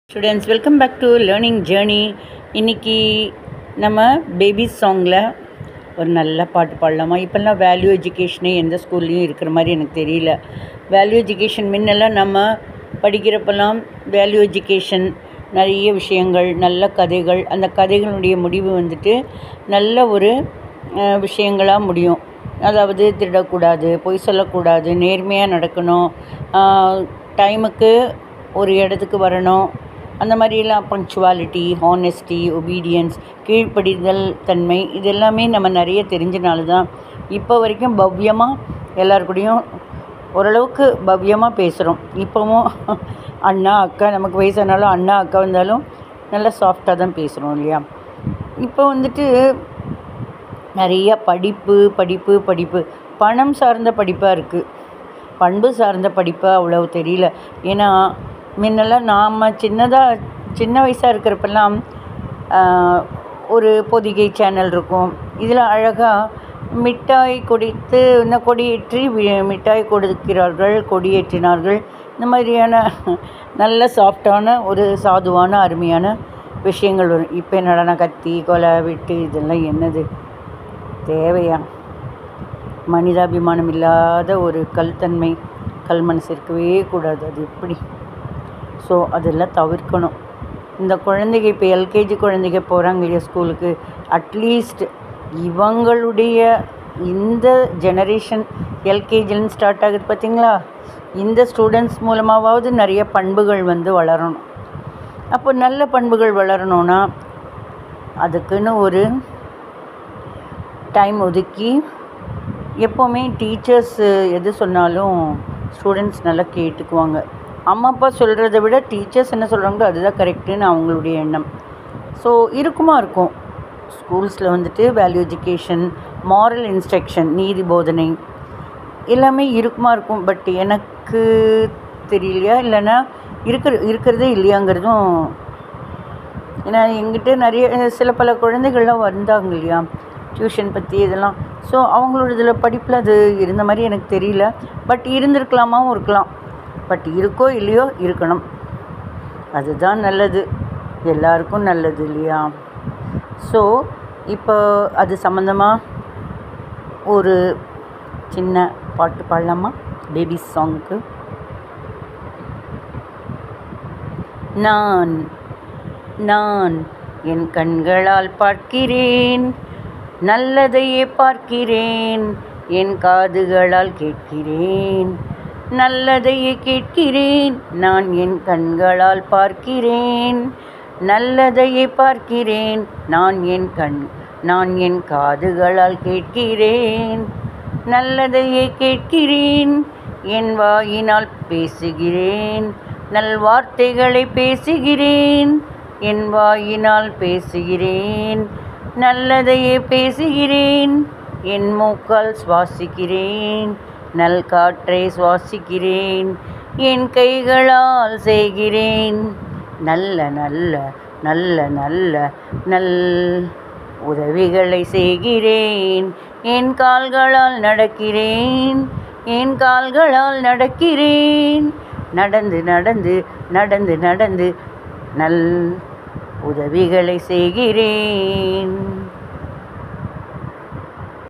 students welcome back to learning journey இன்னைக்கு நம்ம baby சாங்கில் ஒரு நல்ல பாட்டு பாடலாமா இப்போல்லாம் வேல்யூ எஜுகேஷனே எந்த ஸ்கூல்லையும் இருக்கிற மாதிரி எனக்கு தெரியல வேல்யூ எஜுகேஷன் முன்னெல்லாம் நம்ம படிக்கிறப்பெல்லாம் வேல்யூ எஜுகேஷன் நிறைய விஷயங்கள் நல்ல கதைகள் அந்த கதைகளுடைய முடிவு வந்துட்டு நல்ல ஒரு அஹ், விஷயங்களாக முடியும் அதாவது திருடக்கூடாது பொய் சொல்லக்கூடாது நேர்மையாக நடக்கணும் டைமுக்கு ஒரு இடத்துக்கு வரணும் அந்த மாதிரிலாம் பங்க்சுவாலிட்டி ஹானெஸ்டி ஒபீடியன்ஸ் கீழ்ப்படிதல் தன்மை இது எல்லாமே நம்ம நிறைய தெரிஞ்சனால தான் இப்போ வரைக்கும் பவ்யமாக எல்லார் கூடயும் ஓரளவுக்கு பவ்யமாக பேசுகிறோம் இப்போவும் அண்ணா அக்கா நமக்கு வயசானாலும் அண்ணா அக்கா வந்தாலும் நல்லா சாஃப்டாக தான் பேசுகிறோம் இல்லையா இப்போ வந்துட்டு நிறைய படிப்பு படிப்பு படிப்பு பணம் சார்ந்த படிப்பாக இருக்குது பண்பு சார்ந்த படிப்பாக அவ்வளவு தெரியல ஏன்னா முன்னெல்லாம் நாம் சின்னதாக சின்ன வயசாக இருக்கிறப்பெல்லாம் ஆஹ், ஒரு பொதிகை சேனல் இருக்கும் இதில் அழகாக மிட்டாய் கொடித்து இந்த கொடியேற்றி வி- மிட்டாய் கொடுக்கிறார்கள் கொடியேற்றினார்கள் இந்த மாதிரியான நல்ல சாஃப்டான ஒரு சாதுவான அருமையான விஷயங்கள் வரும் இப்போ என்னடா கத்தி கொலை வெட்டு இதெல்லாம் என்னது தேவையா மனிதாபிமானம் இல்லாத ஒரு கல்தன்மை கல் மனசு இருக்கவே கூடாது அது எப்படி ஸோ அதெல்லாம் தவிர்க்கணும் இந்த குழந்தைங்க இப்போ எல்கேஜி குழந்தைங்க போகிறாங்க இல்லையா ஸ்கூலுக்கு அட்லீஸ்ட் இவங்களுடைய இந்த ஜெனரேஷன் எல்கேஜிலேருந்து ஸ்டார்ட் ஆகுது பார்த்தீங்களா இந்த ஸ்டூடெண்ட்ஸ் மூலமாவது நிறைய பண்புகள் வந்து வளரணும் அப்போ நல்ல பண்புகள் வளரணும்னா அதுக்குன்னு ஒரு டைம் ஒதுக்கி எப்போவுமே டீச்சர்ஸ் எது சொன்னாலும் ஸ்டூடெண்ட்ஸ் நல்லா கேட்டுக்குவாங்க அம்மா அப்பா சொல்கிறத விட டீச்சர்ஸ் என்ன சொல்கிறாங்களோ அதுதான் கரெக்டுன்னு அவங்களுடைய எண்ணம் ஸோ இருக்குமா இருக்கும் ஸ்கூல்ஸில் வந்துட்டு வேல்யூ எஜுகேஷன் மாரல் இன்ஸ்ட்ரக்ஷன் நீதி போதனை எல்லாமே இருக்குமா இருக்கும் பட் எனக்கு தெரியலையா இல்லைன்னா இருக்கிற இருக்கிறதே இல்லையாங்கிறதும் ஏன்னா எங்கிட்ட நிறைய சில பல குழந்தைகள்லாம் வந்தாங்க இல்லையா டியூஷன் பற்றி இதெல்லாம் ஸோ அவங்களோட இதில் படிப்பில் அது இருந்த மாதிரி எனக்கு தெரியல பட் இருந்திருக்கலாமாவும் இருக்கலாம் பட் இருக்கோ இல்லையோ இருக்கணும் அதுதான் நல்லது எல்லாருக்கும் நல்லது இல்லையா ஸோ இப்போ அது சம்மந்தமாக ஒரு சின்ன பாட்டு பாடலாமா பேபி சாங்க்கு நான் நான் என் கண்களால் பார்க்கிறேன் நல்லதையே பார்க்கிறேன் என் காதுகளால் கேட்கிறேன் நல்லதையே கேட்கிறேன் நான் என் கண்களால் பார்க்கிறேன் நல்லதையே பார்க்கிறேன் நான் என் கண் நான் என் காதுகளால் கேட்கிறேன் நல்லதையே கேட்கிறேன் என் வாயினால் பேசுகிறேன் நல்வார்த்தைகளை பேசுகிறேன் என் வாயினால் பேசுகிறேன் நல்லதையே பேசுகிறேன் என் மூக்கால் சுவாசிக்கிறேன் நல் காற்றை சுவாசிக்கிறேன் என் கைகளால் செய்கிறேன் நல்ல நல்ல நல்ல நல்ல நல் உதவிகளை செய்கிறேன் என் கால்களால் நடக்கிறேன் என் கால்களால் நடக்கிறேன் நடந்து நடந்து நடந்து நடந்து நல் உதவிகளை செய்கிறேன்